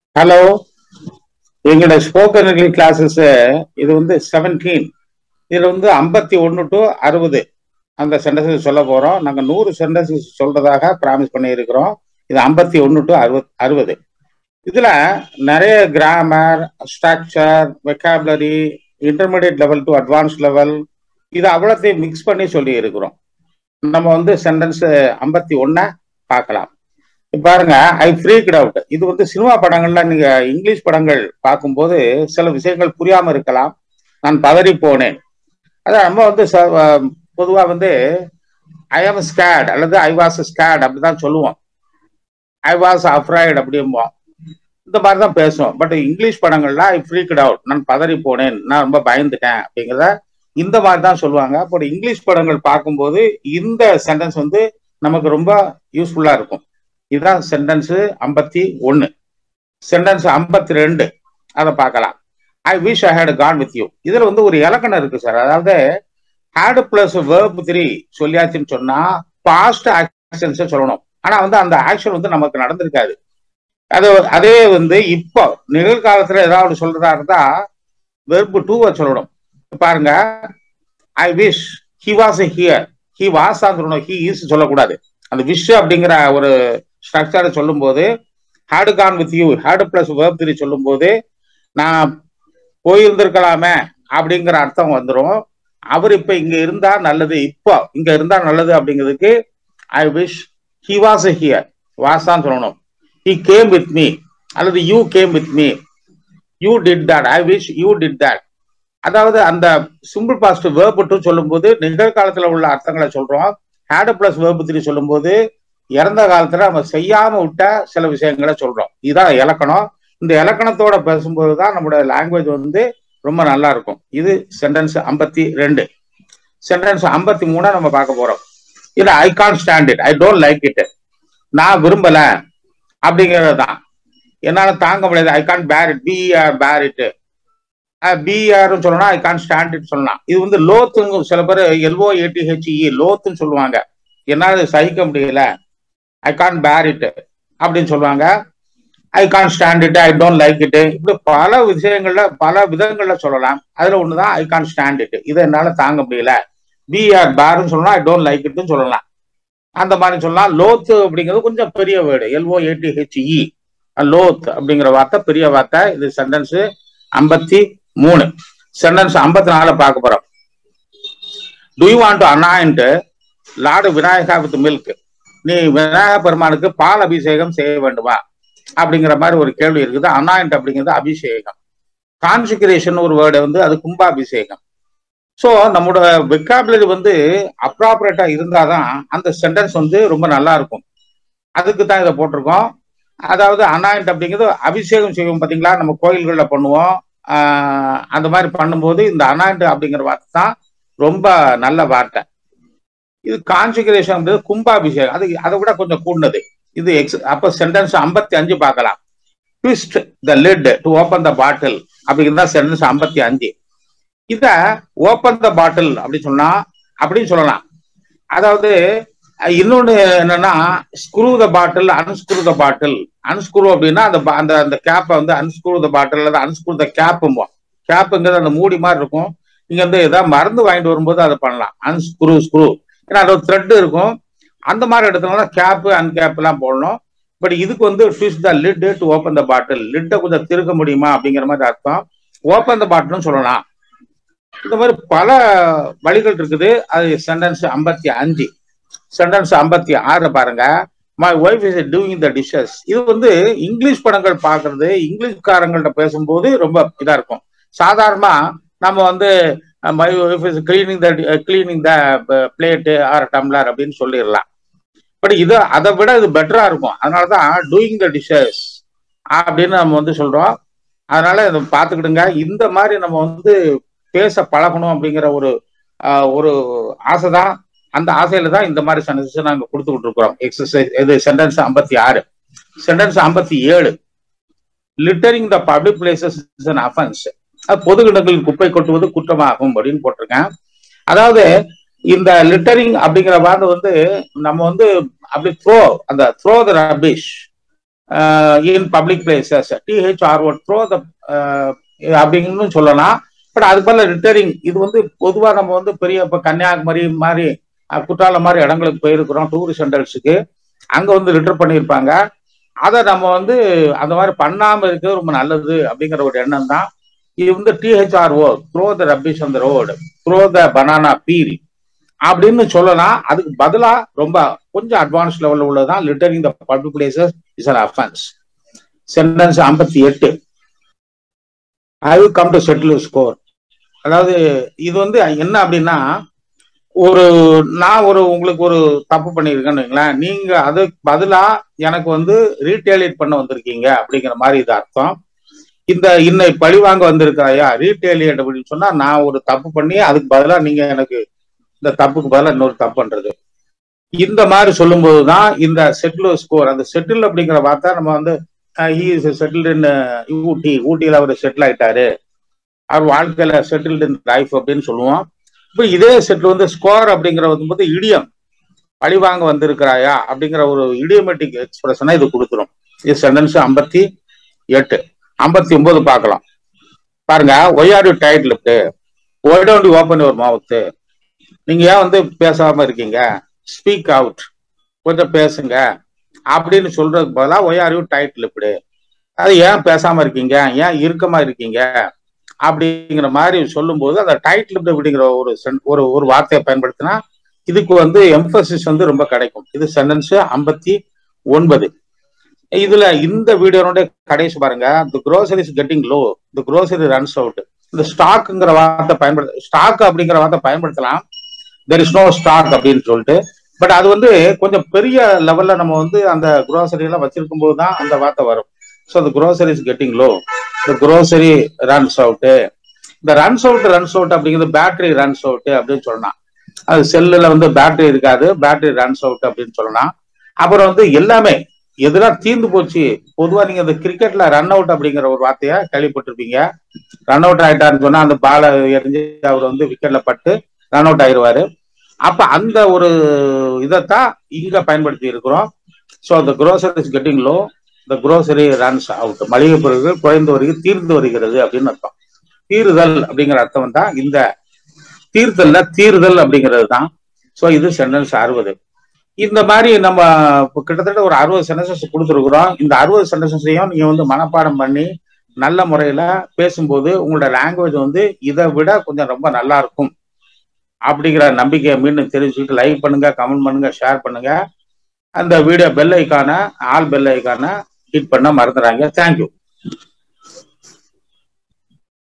hello எங்களோட spoken English classes இது வந்து செவன்டீன் இதுல வந்து ஐம்பத்தி ஒன்று டு அறுபது அந்த சென்டென்சஸ் சொல்ல போறோம் நாங்க நூறு சென்டென்சஸ் சொல்றதாக ப்ராமிஸ் பண்ணியிருக்கிறோம் இது ஐம்பத்தி ஒன்று டு அறுபது அறுபது இதுல நிறைய grammar structure vocabulary intermediate level to advance level இது அவ்வளோத்தையும் மிக்ஸ் பண்ணி சொல்லி இருக்கிறோம் நம்ம வந்து சென்டென்ஸ் ஐம்பத்தி ஒன்ன பார்க்கலாம் இப்ப பாருங்க ஐ ஃப்ரீக்ட் அவுட் இது வந்து சினிமா படங்கள்ல நீங்க இங்கிலீஷ் படங்கள் பார்க்கும்போது சில விஷயங்கள் புரியாம இருக்கலாம் நான் பதறி போனேன் அதான் நம்ம வந்து பொதுவா வந்து ஐ ஆம் ஸ்கேட் அல்லது ஐ வாஸ் ஸ்கேட் அப்படிதான் சொல்லுவோம் ஐ வாஸ் அஃப்ரைட் அப்படிம்போம் இந்த மாதிரி தான் பேசுவோம் பட் இங்கிலீஷ் படங்கள்ல ஐ ஃப்ரீக்ட் அவுட் நான் பதறி போனேன் நான் ரொம்ப பயந்துட்டேன் அப்படிங்கிறத இந்த மாதிரி தான் சொல்லுவாங்க பட் இங்கிலீஷ் படங்கள் பார்க்கும்போது இந்த சென்டென்ஸ் வந்து நமக்கு ரொம்ப யூஸ்ஃபுல்லா இருக்கும் இதுதான் சென்டென்ஸ் ஐம்பத்தி ஒன்னு சென்டென்ஸ் ஐம்பத்தி ரெண்டு அதை பார்க்கலாம் I wish I had gone with you இதுல வந்து ஒரு இலக்கணம் இருக்கு சார் அதாவது ஹேட் பிளஸ் வேர்ப் த்ரீ சொல்லியாச்சுன்னு சொன்னா பாஸ்ட் ஆக்ஷன்ஸ் சொல்லணும் ஆனா வந்து அந்த ஆக்ஷன் வந்து நமக்கு நடந்திருக்காது அது அதே வந்து இப்போ நிகழ்காலத்துல ஏதாவது சொல்றதா இருந்தா வெர்பு டூவை சொல்லணும் பாருங்க I wish he was here he was தான் சொல்லணும் ஹி இஸ் சொல்லக்கூடாது அந்த விஷ் அப்படிங்கிற ஒரு ஸ்ட்ரக்சரை சொல்லும் போது had gone with you had plus verb three சொல்லும் போது நான் போயிருந்திருக்கலாமே அப்படிங்கிற அர்த்தம் வந்துடும் அவர் இப்ப இங்க இருந்தா நல்லது இப்போ இங்க இருந்தா நல்லது அப்படிங்கிறதுக்கு I wish he was here was தான் சொல்லணும் ஹி கேம் வித் மீ அல்லது you came with me you did that I wish you did that அதாவது அந்த சிம்பிள் பாஸ்ட் வேர்ப் டூ சொல்லும் போது நிகழ்காலத்துல உள்ள அர்த்தங்களை சொல்றோம் ஹேட் பிளஸ் வேர்ப் த்ரீ சொல்லும் போது இறந்த காலத்துல நம்ம செய்யாம விட்ட சில விஷயங்களை சொல்றோம் இதுதான் இலக்கணம் இந்த இலக்கணத்தோட பேசும்போது தான் நம்மளோட லாங்குவேஜ் வந்து ரொம்ப நல்லா இருக்கும் இது சென்டென்ஸ் ஐம்பத்தி ரெண்டு சென்டென்ஸ் ஐம்பத்தி மூணா நம்ம பார்க்க போறோம் இல்ல I can't stand it I don't like it நான் விரும்பல அப்படிங்கிறது தான் என்னால தாங்க முடியாது I can't bear it B R bear it பிஆர்னு சொல்லலாம் ஐ கான் ஸ்டாண்ட் இட் சொல்லலாம் இது வந்து லோத்துங்க சில பேர் எல்ஓ ஏடிஹெச்இ லோத்துன்னு சொல்லுவாங்க என்னால சகிக்க முடியல ஐ கான் பேர் இட் அப்படின்னு சொல்லுவாங்க I can't stand it I don't like it இப்படி பல விஷயங்கள்ல பல விதங்கள்ல சொல்லலாம் அதுல ஒண்ணுதான் ஐ கான் ஸ்டாண்ட் இட் இதை என்னால தாங்க முடியல பி ஆர் பேர்னு சொல்லலாம் ஐ டோன்ட் லைக் இட்னு சொல்லலாம் அந்த மாதிரி சொல்லலாம் லோத் அப்படிங்கிறது கொஞ்சம் பெரிய வேர்டு எல்ஓ ஏடிஹெச்இ லோத் அப்படிங்கிற வார்த்தை பெரிய வார்த்தை இது சென்டென்ஸ் ஐம்பத்தி மூணு சென்டென்ஸ் ஐம்பத்தி நாலு பார்க்க போறோம் do you want to anoint lord Vinayaka with milk நீ விநாயக பெருமானுக்கு பால் அபிஷேகம் செய்ய வேண்டுமா அப்படிங்கிற மாதிரி ஒரு கேள்வி இருக்குது அனாயிண்ட் அப்படிங்கிறது அபிஷேகம் கான்சிகரேஷன் ஒரு வேர்டு வந்து அது கும்பாபிஷேகம் ஸோ நம்மளோட வெக்காபுலரி வந்து அப்ராப்ரேட்டா இருந்தாதான் அந்த சென்டென்ஸ் வந்து ரொம்ப நல்லா இருக்கும் அதுக்கு தான் இதை போட்டிருக்கோம் அதாவது அனாயிண்ட் அப்படிங்கிறது அபிஷேகம் செய்வோம் பார்த்தீங்களா நம்ம கோயில்களில் பண்ணுவோம் அந்த மாதிரி பண்ணும்போது இந்த அனாயிண்ட் அப்படிங்கிற வார்த்தை தான் ரொம்ப நல்ல வார்த்தை இது கான்சிகரேஷன் கும்பாபிஷேகம் அது அதை விட கொஞ்சம் கூடுனது இது எக்ஸ் அப்போ சென்டென்ஸ் ஐம்பத்தி அஞ்சு பார்க்கலாம் twist the lid to open the bottle அப்படிங்கிறது தான் சென்டென்ஸ் ஐம்பத்தி அஞ்சு இத ஓப்பன் த பாட்டில் அப்படின்னு சொன்னா அப்படின்னு சொல்லலாம் அதாவது இன்னொன்னு என்னன்னா screw the bottle unscrew the bottle unscrew அப்படின்னா அந்த அந்த அந்த கேப்பை வந்து அன்ஸ்க்ரூ த பாட்டில் அல்லது அன்ஸ்க்ரூ த கேப்பும்போம் கேப்புங்கிறது அந்த மூடி மாதிரி இருக்கும் இங்க வந்து ஏதாவது மருந்து வாங்கிட்டு வரும்போது அதை பண்ணலாம் அன்ஸ்க்ரூ ஸ்க்ரூ ஏன்னா அது ஒரு த்ரெட் இருக்கும் அந்த மாதிரி இடத்துல கேப்பு அன்கேப் எல்லாம் போடணும் பட் இதுக்கு வந்து twist the lid to open the bottle லிட்டை கொஞ்சம் திருக்க முடியுமா அப்படிங்கிற மாதிரி அர்த்தம் ஓப்பன் த பாட்டில்னு சொல்லலாம் இந்த மாதிரி பல வழிகள் இருக்குது அது சென்டென்ஸ் ஐம்பத்தி அஞ்சு சென்டென்ஸ் ஐம்பத்தி ஆறு பாருங்க my wife is doing the dishes இது வந்து இங்கிலீஷ் படங்கள் பார்க்கறது இங்கிலீஷ்காரங்கள்ட்ட பேசும்போது ரொம்ப இதா இருக்கும் சாதாரணமா நம்ம வந்து my wife is cleaning the cleaning the plate or tumbler அப்படின்னு சொல்லிடலாம் பட் இது அதை விட இது பெட்டரா இருக்கும் அதனாலதான் டூயிங் த டிஷஸ் அப்படின்னு நம்ம வந்து சொல்றோம் அதனால இதை பார்த்துக்கிடுங்க இந்த மாதிரி நம்ம வந்து பேச பழகணும் அப்படிங்கிற ஒரு ஒரு ஆசை தான் அந்த ஆசையில தான் இந்த மாதிரி சென்டென்ஸ் நாங்க கொடுத்துக்கிட்டு இருக்கிறோம் எக்ஸசைஸ் இது சென்டென்ஸ் ஐம்பத்தி ஆறு சென்டென்ஸ் ஐம்பத்தி ஏழு littering the public places is an offence பொது இடங்களில் குப்பை கொட்டுவது குற்றமாகும் அப்படின்னு போட்டிருக்கேன் அதாவது இந்த லிட்டரிங் அப்படிங்கிற வார்த்தை வந்து நம்ம வந்து அப்படி த்ரோ அந்த throw the rubbish in public places T H R O throw the அப்படின்னு சொல்லலாம் பட் அது போல ரிட்டரிங் இது வந்து பொதுவாக நம்ம வந்து பெரிய இப்போ கன்னியாகுமரி மாதிரி அஹ், குற்றாலம் மாதிரி இடங்களுக்கு போயிருக்கிறோம் டூரிஸ்ட் சென்டர்ஸுக்கு அங்கே வந்து ரிட்டர் பண்ணியிருப்பாங்க அதை நம்ம வந்து அந்த மாதிரி பண்ணாமல் இருக்கிறது ரொம்ப நல்லது அப்படிங்கிற ஒரு எண்ணம் தான் இது வந்து டிஹெச்ஆர்ஓ த்ரோ த ரப்பிஷ் அந்த road throw the banana peel அப்படின்னு சொல்லலாம் அதுக்கு பதிலா ரொம்ப கொஞ்சம் அட்வான்ஸ் லெவல்ல உள்ளதுதான் littering the public places is an offence sentence ஐம்பத்தி எட்டு I will come to settle score அதாவது இது வந்து என்ன அப்படின்னா ஒரு நான் ஒரு உங்களுக்கு ஒரு தப்பு பண்ணியிருக்கேன்னு வைங்களேன் நீங்க அதுக்கு பதிலா எனக்கு வந்து ரீட்டேலியேட் பண்ண வந்திருக்கீங்க அப்படிங்கிற மாதிரி இது அர்த்தம் இந்த இன்னை பழிவாங்க வந்திருக்காயா ரீட்டேலியேட் அப்படின்னு சொன்னா நான் ஒரு தப்பு பண்ணி அதுக்கு பதிலா நீங்க எனக்கு இந்த தப்புக்கு பதிலா இன்னொரு தப்பு பண்றது இந்த மாதிரி சொல்லும்போது தான் இந்த செட்டில் ஸ்கோர் அந்த செட்டில் அப்படிங்கிற வார்த்தை நம்ம வந்து he is settled in Ooty ஊட்டியில அவர் செட்டில் ஆயிட்டாரு அவர் வாழ்க்கையில செட்டில்டு இன் லைஃப் அப்படின்னு சொல்லுவோம் இப்போ இதே செட்டில் வந்து ஸ்கோர் அப்படிங்கிற வந்து இடியம் பழிவாங்க வந்திருக்கிறாயா அப்படிங்கிற ஒரு இடியமெட்டிக் எக்ஸ்பிரஷனை இது கொடுத்துரும் இது சென்டென்ஸ் ஐம்பத்தி எட்டு ஐம்பத்தி ஒன்பது பார்க்கலாம் பாருங்க why are you tight lipped why don't you open your mouth நீங்க ஏன் வந்து பேசாம இருக்கீங்க ஸ்பீக் அவுட் கொஞ்சம் பேசுங்க அப்படின்னு சொல்றதுக்கு பதிலாக why are you tight lipped அது ஏன் பேசாம இருக்கீங்க ஏன் இறுக்கமா இருக்கீங்க அப்படிங்கிற மாதிரி சொல்லும்போது அந்த டைட் லிப்ட் அப்படிங்கிற ஒரு sen- ஒரு ஒரு வார்த்தையை பயன்படுத்தினா இதுக்கு வந்து எம்பசிஸ் வந்து ரொம்ப கிடைக்கும் இது சென்டென்ஸ் ஐம்பத்தி ஒன்பது இதுல இந்த வீடியோனுடைய கடைசி பாருங்க the grocery is getting low the grocery runs out இந்த ஸ்டாக்குங்கிற வார்த்தை பயன்படுத்த ஸ்டாக் அப்படிங்கிற வார்த்தை பயன்படுத்தலாம் தெர் இஸ் நோ ஸ்டாக் அப்படின்னு சொல்லிட்டு பட் அது வந்து கொஞ்சம் பெரிய லெவல்ல நம்ம வந்து அந்த grocery எல்லாம் வச்சிருக்கும் போது தான் அந்த வார்த்தை வரும் so the grocery is getting low the grocery runs out இந்த ரன்ஸ் அவுட் ரன்ஸ் அவுட் அப்படிங்கிறது பேட்டரி ரன்ஸ் அவுட் அப்படின்னு சொல்லலாம் அது செல்லுல வந்து பேட்டரி இருக்காது பேட்டரி ரன்ஸ் அவுட் அப்படின்னு சொல்லலாம் அப்புறம் வந்து எல்லாமே எதெல்லாம் தீர்ந்து போச்சு பொதுவா நீங்க இந்த கிரிக்கெட்ல ரன் அவுட் அப்படிங்கிற ஒரு வார்த்தைய கேள்விப்பட்டிருப்பீங்க ரன் அவுட் ஆயிட்டாருன்னு சொன்னா அந்த பாலை எரிஞ்சு அவர் வந்து விக்கெட்ல பட்டு ரன் அவுட் ஆயிருவாரு அப்ப அந்த ஒரு இதைத்தான் இங்க பயன்படுத்தி இருக்கிறோம் so the grocery is getting low the grocery runs out மளிகை பொருட்கள் குறைந்து வருகிறது தீர்ந்து வருகிறது அப்படின்னு அர்த்தம் தீருதல் அப்படிங்கிற அர்த்தம் தான் இந்த தீர்த்தல்ல தீருதல் அப்படிங்கிறது தான் ஸோ இது சென்டென்ஸ் அறுபது இந்த மாதிரி நம்ம இப்ப கிட்டத்தட்ட ஒரு அறுபது சென்டென்சஸ் கொடுத்துருக்குறோம் இந்த அறுபது சென்டென்சஸையும் நீங்க வந்து மனப்பாடம் பண்ணி நல்ல முறையில பேசும்போது உங்களோட லாங்குவேஜ் வந்து இதை விட கொஞ்சம் ரொம்ப நல்லா இருக்கும் அப்படிங்கிற நம்பிக்கையை மீண்டும் தெரிஞ்சுக்கிட்டு லைக் பண்ணுங்க கமெண்ட் பண்ணுங்க ஷேர் பண்ணுங்க அந்த video bell icon all bell icon hit பண்ண மறந்துடாங்க தேங்க்யூ